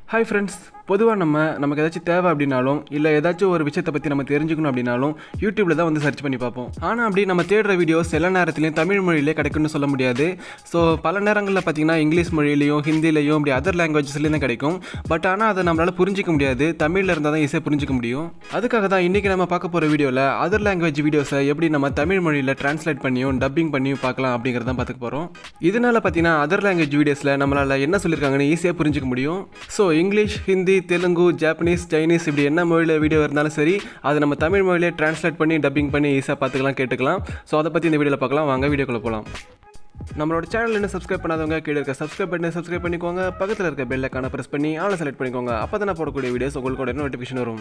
hi friends பொதுவாக நம்ம நமக்கு ஏதாச்சும் தேவை அப்படின்னாலும் இல்லை ஏதாச்சும் ஒரு விஷயத்தை பற்றி நம்ம தெரிஞ்சுக்கணும் அப்படின்னாலும் யூடியூப்பில் தான் வந்து சர்ச் பண்ணி பார்ப்போம் ஆனால் அப்படி நம்ம தேடுற வீடியோஸ் எல்லா நேரத்துலையும் தமிழ் மொழியிலே கிடைக்கும்னு சொல்ல முடியாது ஸோ பல நேரங்களில் பார்த்தீங்கன்னா இங்கிலீஷ் மொழியிலையும் ஹிந்திலையும் அப்படி அதர் லாங்குவேஜஸ்லேயும் தான் கிடைக்கும் பட் ஆனால் அதை நம்மளால் புரிஞ்சிக்க முடியாது தமிழில் இருந்தால் தான் ஈஸியாக புரிஞ்சிக்க முடியும் அதுக்காக தான் இன்றைக்கி நம்ம பார்க்க போகிற வீடியோவில் அதர் லாங்குவேஜ் வீடியோஸை எப்படி நம்ம தமிழ் மொழியில் ட்ரான்ஸ்லேட் பண்ணியும் டப்பிங் பண்ணியும் பார்க்கலாம் அப்படிங்கிறத பார்த்துக்க போகிறோம் இதனால் பார்த்தீங்கன்னா அதர் லாங்குவேஜ் வீடியோஸில் நம்மளால் என்ன சொல்லியிருக்காங்கன்னு ஈஸியாக புரிஞ்சிக்க முடியும் so English Hindi Telugu Japanese Chinese இப்படி என்ன மொழியில் வீடியோ இருந்தாலும் சரி அதை நம்ம தமிழ் மொழியிலே ட்ரான்ஸ்லேட் பண்ணி டப்பிங் பண்ணி ஈஸியாக பார்த்துக்கலாம் கேட்டுக்கலாம் ஸோ அதை பற்றி இந்த வீடியோவில் பார்க்கலாம் வாங்க வீடியோக்குள்ளே போகலாம் நம்மளோட சேனல் என்ன சப்ஸ்கிரைப் பண்ணாதவங்க கீழே இருக்க சப்ஸ்கிரைப் பண்ணி சப்ஸ்கிரைப் பண்ணிக்கோங்க பக்கத்தில் இருக்க பெல் ஐக்கான ப்ரெஸ் பண்ணி ஆளை செலக்ட் பண்ணிக்கோங்க அப்போ தான் நான் போடக்கூடிய வீடியோஸ் உங்களுக்கு உடனே நோட்டிஃபிகேஷன் வரும்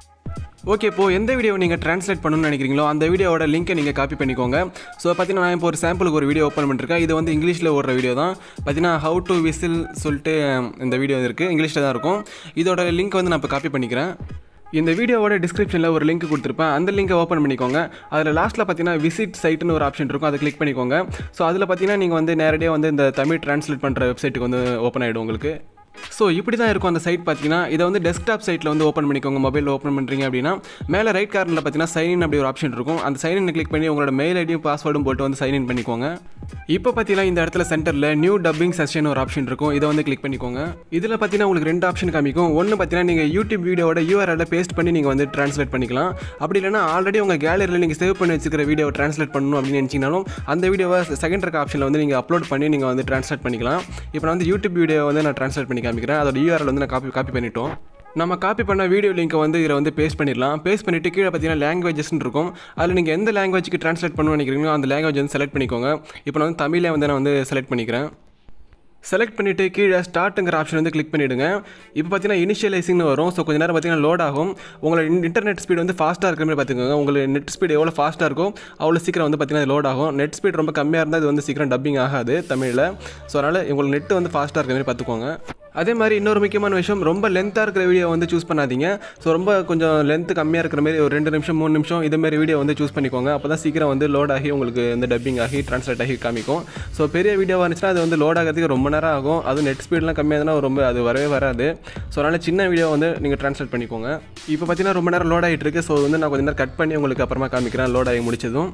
ஓகே இப்போ எந்த வீடியோ நீங்கள் ட்ரான்ஸ்லேட் பண்ணணும்னு நினைக்கிறீங்களோ அந்த வீடியோவோட லிங்கை நீங்கள் காப்பி பண்ணிக்கோங்க ஸோ பார்த்தீங்கன்னா நான் இப்போ ஒரு சாம்பிளுக்கு ஒரு வீடியோ ஓப்பன் பண்ணிருக்கேன் இது வந்து இங்கிலீஷில் ஓடுற வீடியோ தான் பார்த்தீங்கன்னா ஹவு டு விசில் சொல்லிட்டு இந்த வீடியோ இருக்குது இங்கிலீஷில் தான் இருக்கும் இதோட லிங்க் வந்து நான் இப்போ காப்பி பண்ணிக்கிறேன் இந்த வீடியோவோட டிஸ்கிரிப்ஷனில் ஒரு லிங்க் கொடுத்துருப்பேன் அந்த லிங்கை ஓப்பன் பண்ணிக்கோங்க அதில் லாஸ்ட்டில் பார்த்தீங்கன்னா விசிட் சைட்டுன்னு ஒரு ஆப்ஷன் இருக்கும் அதை கிளிக் பண்ணிக்கோங்க ஸோ அதில் பார்த்தீங்கன்னா நீங்கள் வந்து நேரடியாக வந்து இந்த தமிழ் ட்ரான்ஸ்லேட் பண்ணுற வெப்சைட்டுக்கு வந்து ஓப்பன் ஆகிடும் உங்களுக்கு ஸோ இப்படி தான் இருக்கும் அந்த சைட் பார்த்தீங்கன்னா இதை வந்து டெஸ்க்டாப் சைட்டில் வந்து ஓப்பன் பண்ணிக்கோங்க மொபைலில் ஓப்பன் பண்ணுறீங்க அப்படின்னா மேலே ரைட் கார்னரில் பார்த்தீங்கன்னா சைன்இன் அப்படி ஒரு ஆப்ஷன் இருக்கும் அந்த சைன்இன் கிளிக் பண்ணி உங்களோட மெயில் ஐடியும் பாஸ்வேர்டும் போட்டு வந்து சைன்இன் பண்ணிக்கோங்க இப்போ பார்த்தீங்கன்னா இந்த இடத்துல சென்டரில் நியூ டப்பிங் செஷன் ஒரு ஆப்ஷன் இருக்கும் இதை வந்து கிளிக் பண்ணிக்கோங்க இதில் பார்த்தீங்கன்னா உங்களுக்கு ரெண்டு ஆப்ஷன் காமிக்கும் ஒன்று பார்த்தீங்கன்னா நீங்கள் யூடியூப் வீடியோட யூஆர்எல்ல பேஸ்ட் பண்ணி நீங்கள் வந்து ட்ரான்ஸ்லேட் பண்ணிக்கலாம் அப்படி இல்லைனா ஆல்ரெடி உங்கள் கேலரியில் நீங்கள் சேவ் பண்ணி வச்சிருக்கிற வீடியோ ட்ரான்ஸ்லேட் பண்ணணும் அப்படின்னு நினச்சிங்கனாலும் அந்த வீடியோவை செகண்ட் இருக்க ஆப்ஷனில் வந்து நீங்கள் அப்லோட் பண்ணி நீங்கள் வந்து ட்ரான்ஸ்லேட் பண்ணிக்கலாம் இப்போ நான் வந்து யூடியூப் வீடியோ வந்து நான் ட்ரான்ஸ்லேட் பண்ணி காமிக்கிறேன் அதோட யூஆர்எல் வந்து நான் காப்பி காப்பி பண்ணிட்டோம் நம்ம காப்பி பண்ண வீடியோ லிங்கை வந்து இதில் வந்து பேஸ்ட் பண்ணிடலாம் பேஸ்ட் பண்ணிவிட்டு கீழே பார்த்தீங்கன்னா லாங்குவேஜஸ்னு இருக்கும் அதில் நீங்கள் எந்த லாங்குவேஜ்க்கு ட்ரான்ஸ்லேட் பண்ணணும்னு நினைக்கிறீங்களோ அந்த லாங்குவேஜ் வந்து செலக்ட் பண்ணிக்கோங்க இப்போ நான் வந்து தமிழே வந்து நான் வந்து செலக்ட் பண்ணிக்கிறேன் செலக்ட் பண்ணிவிட்டு கீழே ஸ்டார்ட்டுங்கிற ஆப்ஷன் வந்து கிளிக் பண்ணிவிடுங்க இப்போ பார்த்தீங்கன்னா இனிஷியலைசிங்னு வரும் ஸோ கொஞ்சம் நேரம் பார்த்தீங்கன்னா லோட் ஆகும் உங்களோட இன்டர்நெட் ஸ்பீடு வந்து ஃபாஸ்ட்டாக இருக்கிற மாதிரி பார்த்துக்கோங்க உங்களுக்கு நெட் ஸ்பீடு எவ்வளோ ஃபாஸ்ட்டாக இருக்கோ அவ்வளோ சீக்கிரம் வந்து பார்த்தீங்கன்னா லோட் ஆகும் நெட் ஸ்பீட் ரொம்ப கம்மியாக இருந்தால் இது வந்து சீக்கிரம் டப்பிங் ஆகாது தமிழில் ஸோ அதனால் உங்களுக்கு நெட் வந்து ஃபாஸ்ட்டாக இருக்கிற மாதிரி பார்த்துக்கோங்க அதே மாதிரி இன்னொரு முக்கியமான விஷயம் ரொம்ப லென்த்தாக இருக்கிற வீடியோ வந்து சூஸ் பண்ணாதீங்க ஸோ ரொம்ப கொஞ்சம் லென்த் கம்மியாக இருக்கிற மாதிரி ஒரு ரெண்டு நிமிஷம் மூணு நிமிஷம் இதே மாதிரி வீடியோ வந்து சூஸ் பண்ணிக்கோங்க அப்போ தான் சீக்கிரம் வந்து லோட் ஆகி உங்களுக்கு வந்து டப்பிங் ஆகி ட்ரான்ஸ்லேட் ஆகி காமிக்கும் ஸோ பெரிய வீடியோவாக இருந்துச்சுன்னா அது வந்து லோட் ஆகிறதுக்கு ரொம்ப நேரம் ஆகும் அது நெட் ஸ்பீட்லாம் கம்மியாக இருந்தால் ரொம்ப அது வரவே வராது ஸோ அதனால் சின்ன வீடியோ வந்து நீங்கள் ட்ரான்ஸ்லேட் பண்ணிக்கோங்க இப்போ பார்த்தீங்கன்னா ரொம்ப நேரம் லோட் ஆகிட்டு இருக்கு ஸோ வந்து நான் கொஞ்சம் நேரம் கட் பண்ணி உங்களுக்கு அப்புறமா காமிக்கிறேன் லோட் ஆகி முடிச்சதும்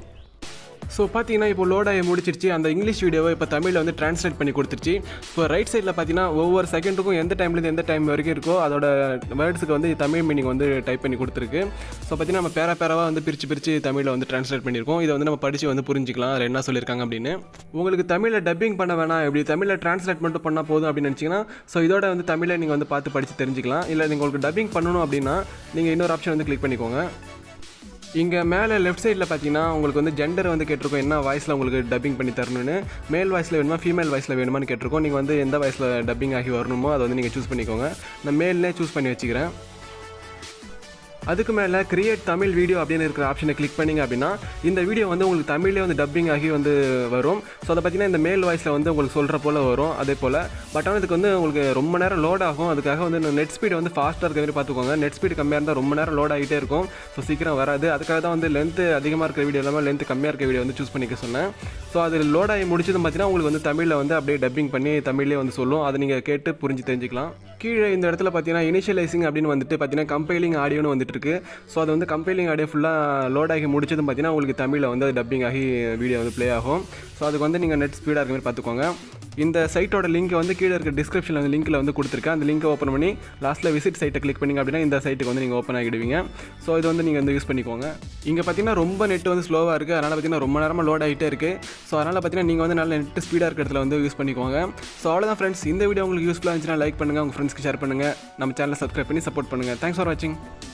ஸோ பார்த்தீங்கன்னா இப்போ லோட் ஆகி முடிச்சிருச்சு அந்த இங்கிலீஷ் வீடியோவை இப்போ தமிழில் வந்து ட்ரான்ஸ்லேட் பண்ணி கொடுத்துருச்சு இப்போ ரைட் சைடில் பார்த்தீங்கன்னா ஒவ்வொரு செகண்டுக்கும் எந்த டைம்லேருந்து எந்த டைம் வரைக்கும் இருக்கோ அதோட வேர்ட்ஸுக்கு வந்து தமிழ் மீனிங் வந்து டைப் பண்ணி கொடுத்துருக்கு ஸோ பார்த்தீங்கன்னா நம்ம பேரா பேராவாக வந்து பிரித்து பிரித்து தமிழில் வந்து ட்ரான்ஸ்லேட் பண்ணியிருக்கோம் இதை வந்து நம்ம படித்து வந்து புரிஞ்சிக்கலாம் அதில் என்ன சொல்லியிருக்காங்க அப்படின்னு உங்களுக்கு தமிழில் டப்பிங் பண்ண வேணாம் எப்படி தமிழில் ட்ரான்ஸ்லேட் மட்டும் பண்ணால் போதும் அப்படின்னு நினச்சிங்கன்னா ஸோ இதோட வந்து தமிழை நீங்கள் வந்து பார்த்து படித்து தெரிஞ்சிக்கலாம் இல்லை நீங்கள் உங்களுக்கு டப்பிங் பண்ணணும் அப்படின்னா நீங்கள் இன்னொரு ஆப்ஷன் வந்து கிளிக் பண்ணிக்கோங்க இங்கே மேலே லெஃப்ட் சைடில் பார்த்தீங்கன்னா உங்களுக்கு வந்து ஜெண்டர் வந்து கேட்டிருக்கோம் என்ன வாய்ஸில் உங்களுக்கு டப்பிங் பண்ணி தரணும்னு மேல் வாய்ஸில் வேணுமா ஃபீமேல் வாய்ஸில் வேணுமான்னு கேட்டிருக்கோம் நீங்கள் வந்து எந்த வாய்ஸில் டப்பிங் ஆகி வரணுமோ அதை வந்து நீங்கள் சூஸ் பண்ணிக்கோங்க நான் மேல்லே சூஸ் பண்ணி வச்சுக்கிறேன் அதுக்கு மேலே கிரியேட் தமிழ் வீடியோ அப்படின்னு இருக்கிற ஆப்ஷனை கிளிக் பண்ணிங்க அப்படின்னா இந்த வீடியோ வந்து உங்களுக்கு தமிழ்லேயே வந்து டப்பிங் ஆகி வந்து வரும் ஸோ அதை பார்த்தீங்கன்னா இந்த மேல் வாய்ஸில் வந்து உங்களுக்கு சொல்கிற போல் வரும் அதே போல் பட் ஆனால் இதுக்கு வந்து உங்களுக்கு ரொம்ப நேரம் லோட் ஆகும் அதுக்காக வந்து நெட் ஸ்பீடு வந்து ஃபாஸ்ட்டாக இருக்க மாதிரி பார்த்துக்கோங்க நெட் ஸ்பீடு கம்மியாக இருந்தால் ரொம்ப நேரம் லோட் ஆகிட்டே இருக்கும் ஸோ சீக்கிரம் வராது அதுக்காக தான் வந்து லென்த்து அதிகமாக இருக்கிற வீடியோ இல்லாமல் லென்த் கம்மியாக இருக்க வீடியோ வந்து சூஸ் பண்ணிக்க சொன்னேன் ஸோ அது லோட் ஆகி முடிச்சதும் பார்த்தீங்கன்னா உங்களுக்கு வந்து தமிழில் வந்து அப்படியே டப்பிங் பண்ணி தமிழ்லேயே வந்து சொல்லும் அதை நீங்கள் கேட்டு புரிஞ்சு தெரிஞ்சுக்கலாம் கீழே இந்த இடத்துல பார்த்தீங்கன்னா இனிஷியலைசிங் அப்படின்னு வந்துட்டு பார்த்தீங்கன்னா கம்பைலிங் ஆடியோன்னு வந்துட்டு இருக்கு ஸோ அது வந்து கம்பைலிங் ஆடியோ ஃபுல்லாக லோட் ஆகி முடிச்சதும் பார்த்தீங்கன்னா உங்களுக்கு தமிழில் வந்து டப்பிங் ஆகி வீடியோ வந்து ப்ளே ஆகும் ஸோ அதுக்கு வந்து நீங்கள் நெட் ஸ்பீடாக இருக்க மாதிரி பார்த்துக்கோங்க இந்த சைட்டோட லிங்க் வந்து கீழே இருக்க டிஸ்கிரிப்ஷனில் வந்து லிங்க்கில் வந்து கொடுத்துருக்கேன் அந்த லிங்கை ஓப்பன் பண்ணி லாஸ்ட்டில் விசிட் சைட்டை கிளிக் பண்ணிங்க அப்படின்னா இந்த சைட்டுக்கு வந்து நீங்கள் ஓப்பன் ஆகிடுவீங்க ஸோ இது வந்து நீங்கள் வந்து யூஸ் பண்ணிக்கோங்க இங்கே பார்த்தீங்கன்னா ரொம்ப நெட் வந்து ஸ்லோவாக இருக்குது அதனால் பார்த்தீங்கன்னா ரொம்ப நேரமாக லோட் ஆகிட்டே இருக்குது ஸோ அதனால் பார்த்தீங்கன்னா நீங்கள் வந்து நல்ல நெட் ஸ்பீடாக இருக்கிற இடத்துல வந்து யூஸ் பண்ணிக்கோங்க ஸோ அவ்வளோதான் ஃப்ரெண்ட்ஸ் இந்த வீடியோ உங்களுக்கு யூஸ்ஃபுல்லாக இருந்துச்சுன்னா லைக் பண்ணுங்கள் உங்கள் ஃப்ரெண்ட்ஸ்க்கு ஷேர் பண்ணுங்கள் நம்ம சேனலை சப்ஸ்கிரைப் பண்ணி சப்போர்ட் பண்ணுங்கள் தேங்க்ஸ் ஃபார் வாட்சிங்